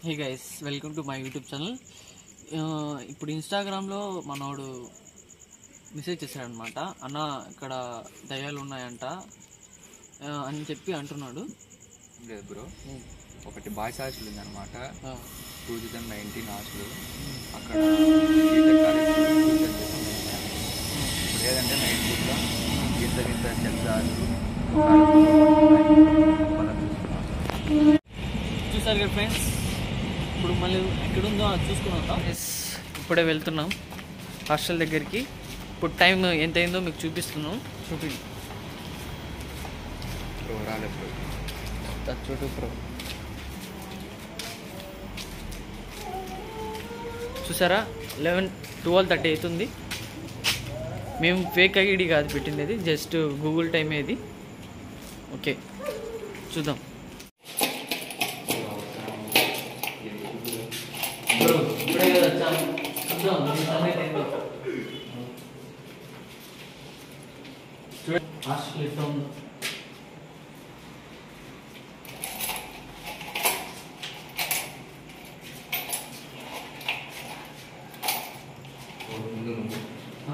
Hey guys welcome to my YouTube channel ఇప్పుడు ఇన్స్టాగ్రామ్లో మనోడు మెసేజ్ చేశాడనమాట అన్న ఇక్కడ దయ్యాలు ఉన్నాయంట ఆ, అని చెప్పి అంటున్నాడు లేదు బ్రో ఒకటి బాయ్స్ హాస్టల్ ఉందన్నమాట ఆ, టూ థౌజండ్ నైన్టీన్ హాస్టల్ అక్కడ బీటెక్ కాలేజ్ సూసైడ్ చేసుకుని వెళ్ళాను. ఇప్పుడు ఏదంటే నైట్ పూట గింత గింత శబ్దాలు చూసారు కదా ఫ్రెండ్స్ ఇప్పుడు మళ్ళీ ఎక్కడుందో అది చూసుకున్నాం ఎస్ ఇప్పుడే వెళ్తున్నాం హాస్టల్ దగ్గరికి ఇప్పుడు టైం ఎంత అయిందో మీకు చూపిస్తున్నాం చూపి బ్రో రాలేదు బ్రో చూడు ప్రో చూసారా లెవెన్ ట్వెల్వ్ థర్టీ అవుతుంది మేము ఫేక్ ఐడి కాదు పెట్టింది జస్ట్ గూగుల్ టైం ఇది ఓకే చూద్దాం ఇప్పుడే కదా వచ్చాము చూద్దాం మీ సంగతి ఏందో చూడండి హాస్టల్ ఎట్లా ఉందో ముందు నువ్వు ఆ.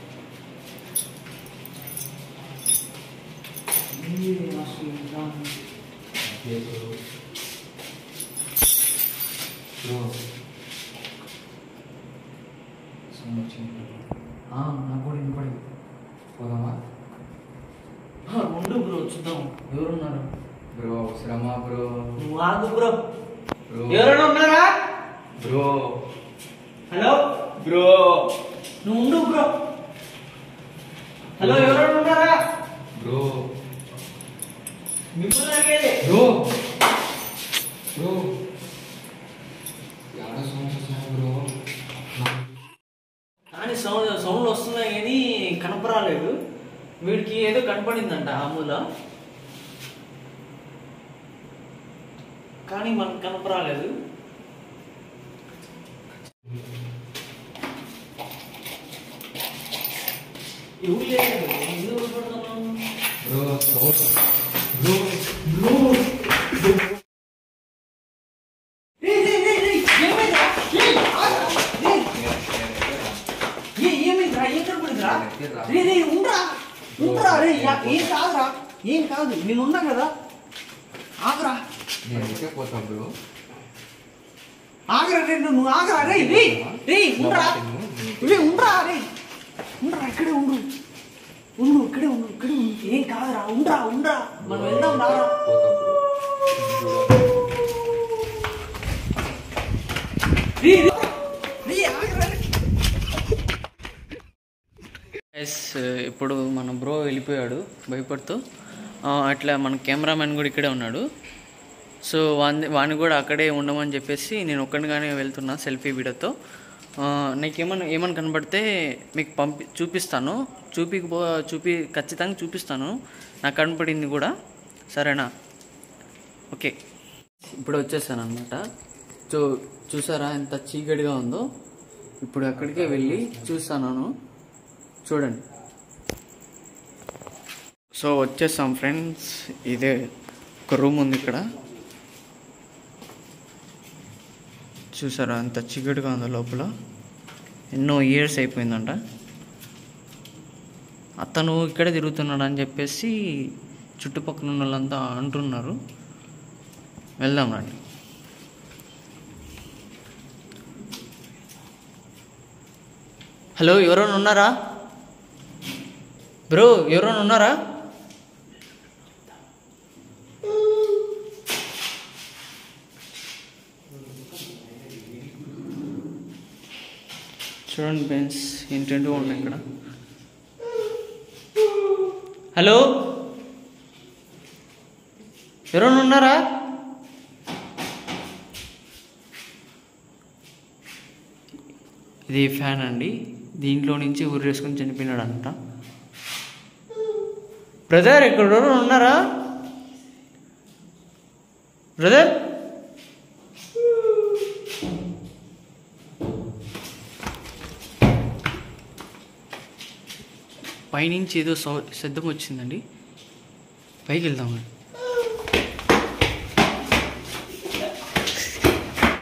ఇది హాస్టల్ ఎట్లా ఉంది? బ్రో సౌండ్ వచ్చింది ఆ, నాకు కూడా వినపడింది పోదామా ఆ, ఉండు బ్రో చూద్దాం ఎవరున్నారు బ్రో అవసరమా బ్రో నువ్వు ఆగు బ్రో బ్రో ఎవరైనా ఉన్నారా బ్రో హలో బ్రో నువ్వు ఉండు బ్రో హలో ఎవరైనా ఉన్నారా బ్రో మిమ్మల్ని అడిగేది బ్రో బ్రో యాడ సౌండ్స్ వస్తున్నాయి బ్రో కానీ సౌండ్ సౌండ్ వస్తున్నాయి కానీ కనపరాలేదు వీడికి ఏదో కనపడిందంట ఆ మూల కానీ మనకు కనపరాలేదు ఎవరు లేదు ఎందుకు భయపడుతున్నావు? Bro sound bro, bro, bro. రేయ్, రేయ్, రేయ్, రేయ్, ఏమైందిరా? రేయ్, ఆగురా. రేయ్, ఏ ఏమైందిరా ఏం కనపడిందిరా రే రే ఉండరా ఉండరా రే యా- ఏం కాదురా ఏం కాదు నేను ఉన్నా కదా ఆగరా నేను ఎక్కే పోతా బ్రో ఆగరా రే నువ్వు ఆగరా రే రే రే ఉండరా రే ఉండరా రే ఉండరా ఇక్కడే ఉండు ఉండు ఇక్కడే ఉండు ఇక్కడే ఉండు ఏం కాదురా ఉండరా ఉండరా మనం వెళ్దాం రారా పోతా బ్రో రే రే రే ఆగరా రే ఎస్ ఇప్పుడు మన బ్రో వెళ్ళిపోయాడు భయపడుతూ ఆ, అట్లా మన కెమెరామెన్ కూడా ఇక్కడే ఉన్నాడు సో వాని వాడిని కూడా అక్కడే ఉండమని చెప్పేసి నేను ఒక్కడిగానే వెళ్తున్నా సెల్ఫీ వీడియోతో ఆ, నీకేమన్నా ఏమన్నా కనబడితే మీకు పంపి చూపిస్తాను చూపిపో చూపి ఖచ్చితంగా చూపిస్తాను నాకు కనపడింది కూడా సరేనా ఓకే ఇప్పుడు వచ్చేసాను అనమాట సో చూసారా ఎంత చీకటిగా ఉందో ఇప్పుడు అక్కడికే వెళ్ళి చూస్తాను చూడండి సో వచ్చేసాం ఫ్రెండ్స్ ఇదే ఒక రూమ్ ఉంది ఇక్కడ చూసారా అంత చీకటిగా ఉందో లోపల ఎన్నో ఇయర్స్ అయిపోయిందంట అతను ఇక్కడే తిరుగుతున్నాడు అని చెప్పేసి చుట్టుపక్కల ఉన్న వాళ్ళంతా అంటున్నారు వెళ్దాం రండి హలో ఎవరైనా ఉన్నారా బ్రో ఎవరైనా ఉన్నారా చూడండి ఫ్రెండ్స్ ఏంటంటూ ఉన్నాయి ఇక్కడ హలో ఎవరైనా ఉన్నారా ఇది ఫ్యాన్ అండి దీంట్లో నుంచి ఊరేసుకొని చనిపోయినాడు అంట బ్రదర్ ఇక్కడ ఎవరైనా ఉన్నారా బ్రదర్ పైనుంచి ఏదో సౌ శబ్దం వచ్చిందండి పైకి వెళ్దాం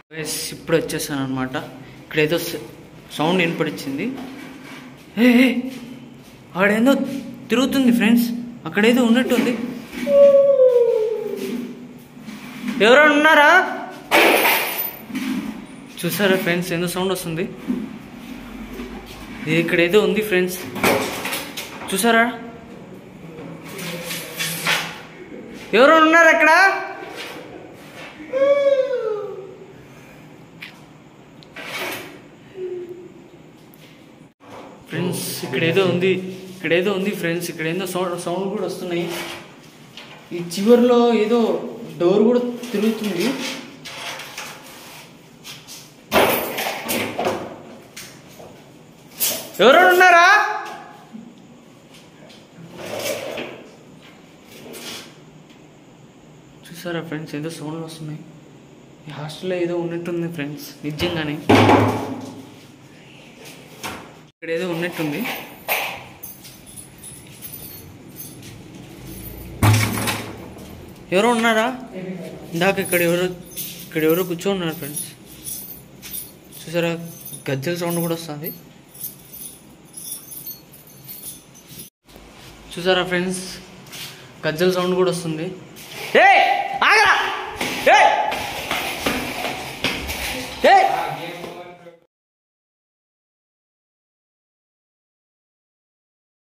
ఇప్పుడే వచ్చేసాను అనమాట ఇక్కడ ఏదో సౌండ్ వినపడిచ్చింది ఏ ఏ, ఆడేందో తిరుగుతుంది ఫ్రెండ్స్ అక్కడేదో ఉన్నట్టుంది ఎవరైనా ఉన్నారా చూసారా ఫ్రెండ్స్ ఏందో సౌండ్ వస్తుంది ఇది ఇక్కడ ఏదో ఉంది ఫ్రెండ్స్ చూసారా ఎవరు ఉన్నారు అక్కడ ఫ్రెండ్స్ ఇక్కడ ఏదో ఉంది ఇక్కడ ఏదో ఉంది ఫ్రెండ్స్ ఇక్కడ ఏదో సౌండ్ సౌండ్ కూడా వస్తున్నాయి ఈ చివర్లో ఏదో డోర్ కూడా తిరుగుతుంది ఎవరైనా ఉన్నారా చూసారా ఫ్రెండ్స్ ఏదో సౌండ్లు వస్తున్నాయి ఈ హాస్టల్లో ఏదో ఉన్నట్టుంది ఫ్రెండ్స్ నిజంగానే ఇక్కడ ఏదో ఉన్నట్టుంది ఎవరో ఉన్నారా ఇందాక ఇక్కడ ఎవరో ఇక్కడ ఎవరో కూర్చోన్నారు ఫ్రెండ్స్ చూసారా గజ్జల సౌండ్ కూడా వస్తుంది చూసారా ఫ్రెండ్స్ గజ్జల సౌండ్ కూడా వస్తుంది ఏ ఆగరా ఏ